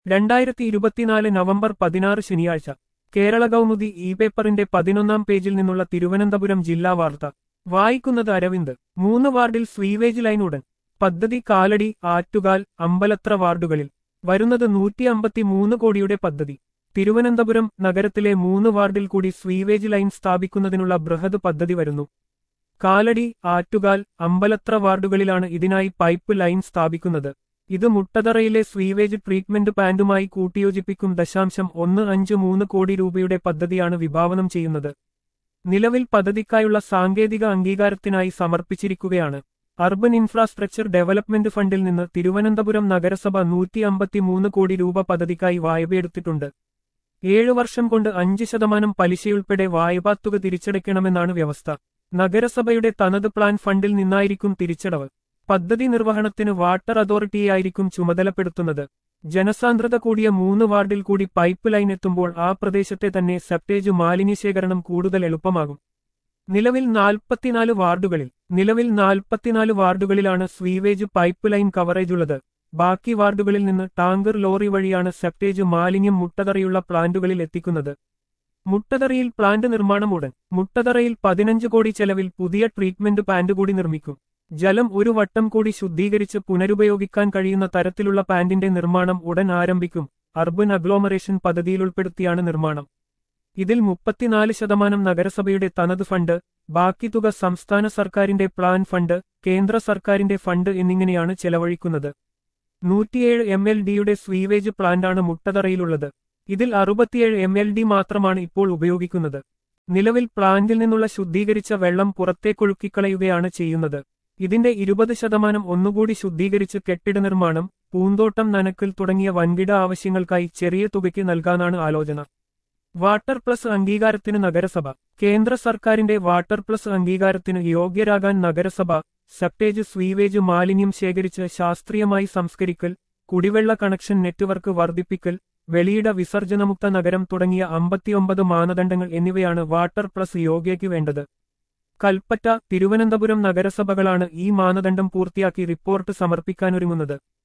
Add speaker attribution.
Speaker 1: രണ്ടായിരത്തി ഇരുപത്തിനാല് നവംബർ പതിനാറ് ശനിയാഴ്ച കേരള കൗമുദി ഇ പേപ്പറിന്റെ പതിനൊന്നാം പേജിൽ നിന്നുള്ള തിരുവനന്തപുരം ജില്ലാ വാർത്ത വായിക്കുന്നത് അരവിന്ദ് മൂന്ന് വാർഡിൽ സ്വീവേജ് ലൈൻ ഉടൻ പദ്ധതി കാലടി ആറ്റുകാൽ അമ്പലത്ര വാർഡുകളിൽ വരുന്നത് നൂറ്റി അമ്പത്തിമൂന്ന് കോടിയുടെ പദ്ധതി തിരുവനന്തപുരം നഗരത്തിലെ മൂന്ന് വാർഡിൽ കൂടി സ്വീവേജ് ലൈൻ സ്ഥാപിക്കുന്നതിനുള്ള ബൃഹത് പദ്ധതി വരുന്നു കാലടി ആറ്റുകാൽ അമ്പലത്ര വാർഡുകളിലാണ് ഇതിനായി പൈപ്പ് ലൈൻ സ്ഥാപിക്കുന്നത് ഇത് മുട്ടതറയിലെ സ്വീവേജ് ട്രീറ്റ്മെന്റ് പ്ലാന്റുമായി കൂട്ടിയോജിപ്പിക്കും ദശാംശം ഒന്ന് അഞ്ച് മൂന്ന് കോടി രൂപയുടെ പദ്ധതിയാണ് വിഭാവനം ചെയ്യുന്നത് നിലവിൽ പദ്ധതിക്കായുള്ള സാങ്കേതിക അംഗീകാരത്തിനായി സമർപ്പിച്ചിരിക്കുകയാണ് അർബൻ ഇൻഫ്രാസ്ട്രക്ചർ ഡെവലപ്മെന്റ് ഫണ്ടിൽ നിന്ന് തിരുവനന്തപുരം നഗരസഭ നൂറ്റി അമ്പത്തിമൂന്ന് കോടി രൂപ പദ്ധതിക്കായി വായ്പയെടുത്തിട്ടുണ്ട് ഏഴു വർഷം കൊണ്ട് അഞ്ച് ശതമാനം പലിശയുൾപ്പെടെ വായ്പാത്തുക തിരിച്ചടയ്ക്കണമെന്നാണ് വ്യവസ്ഥ നഗരസഭയുടെ തനത് പ്ലാൻ ഫണ്ടിൽ നിന്നായിരിക്കും തിരിച്ചടവ് പദ്ധതി നിർവഹണത്തിന് വാട്ടർ അതോറിറ്റിയായിരിക്കും ചുമതലപ്പെടുത്തുന്നത് ജനസാന്ദ്രത കൂടിയ മൂന്ന് വാർഡിൽ കൂടി പൈപ്പ് ലൈൻ എത്തുമ്പോൾ ആ പ്രദേശത്തെ തന്നെ സെപ്റ്റേജ് മാലിന്യശേഖരണം കൂടുതൽ എളുപ്പമാകും നിലവിൽ നാൽപ്പത്തിനാല് വാർഡുകളിൽ നിലവിൽ നാൽപ്പത്തിനാല് വാർഡുകളിലാണ് സ്വീവേജ് പൈപ്പ് ലൈൻ കവറേജ് ഉള്ളത് ബാക്കി വാർഡുകളിൽ നിന്ന് ടാങ്കർ ലോറി വഴിയാണ് സെപ്റ്റേജ് മാലിന്യം മുട്ടതറയുള്ള പ്ലാന്റുകളിൽ എത്തിക്കുന്നത് മുട്ടതറയിൽ പ്ലാന്റ് നിർമ്മാണം ഉടൻ മുട്ടതറയിൽ പതിനഞ്ച് കോടി ചെലവിൽ പുതിയ ട്രീറ്റ്മെന്റ് പ്ലാന്റ് കൂടി നിർമ്മിക്കും ജലം ഒരു വട്ടം കൂടി ശുദ്ധീകരിച്ച് പുനരുപയോഗിക്കാൻ കഴിയുന്ന തരത്തിലുള്ള പ്ലാന്റിന്റെ നിർമ്മാണം ഉടൻ ആരംഭിക്കും അർബൻ അഗ്ലോമറേഷൻ പദ്ധതിയിൽ ഉൾപ്പെടുത്തിയാണ് നിർമ്മാണം ഇതിൽ മുപ്പത്തിനാല് ശതമാനം നഗരസഭയുടെ തനത് ഫണ്ട് ബാക്കി തുക സംസ്ഥാന സർക്കാരിന്റെ പ്ലാൻ ഫണ്ട് കേന്ദ്ര സർക്കാരിന്റെ ഫണ്ട് എന്നിങ്ങനെയാണ് ചെലവഴിക്കുന്നത് നൂറ്റിയേഴ് എം എൽ ഡിയുടെ സ്വീവേജ് പ്ലാന്റാണ് മുട്ടതറയിലുള്ളത് ഇതിൽ അറുപത്തിയേഴ് എം എൽ ഡി മാത്രമാണ് ഇപ്പോൾ ഉപയോഗിക്കുന്നത് നിലവിൽ പ്ലാന്റിൽ നിന്നുള്ള ശുദ്ധീകരിച്ച വെള്ളം പുറത്തേക്കൊഴുക്കിക്കളയുകയാണ് ചെയ്യുന്നത് ഇതിന്റെ ഇരുപത് ശതമാനം ഒന്നുകൂടി ശുദ്ധീകരിച്ച് കെട്ടിട നിർമ്മാണം പൂന്തോട്ടം നനക്കൽ തുടങ്ങിയ വൻകിട ആവശ്യങ്ങൾക്കായി ചെറിയ തുകയ്ക്ക് നൽകാനാണ് ആലോചന വാട്ടർ പ്ലസ് അംഗീകാരത്തിന് നഗരസഭ കേന്ദ്ര സർക്കാരിന്റെ വാട്ടർ പ്ലസ് അംഗീകാരത്തിന് യോഗ്യരാകാൻ നഗരസഭ സെപ്റ്റേജ് സ്വീവേജ് മാലിന്യം ശേഖരിച്ച് ശാസ്ത്രീയമായി സംസ്കരിക്കൽ കുടിവെള്ള കണക്ഷൻ നെറ്റ്വർക്ക് വർദ്ധിപ്പിക്കൽ വെളിയിട വിസർജനമുക്ത നഗരം തുടങ്ങിയ അമ്പത്തിയൊമ്പത് മാനദണ്ഡങ്ങൾ എന്നിവയാണ് വാട്ടർ പ്ലസ് യോഗ്യയ്ക്ക് വേണ്ടത് കൽപ്പറ്റ തിരുവനന്തപുരം നഗരസഭകളാണ് ഈ മാനദണ്ഡം പൂർത്തിയാക്കി റിപ്പോർട്ട് സമർപ്പിക്കാനൊരുങ്ങുന്നത്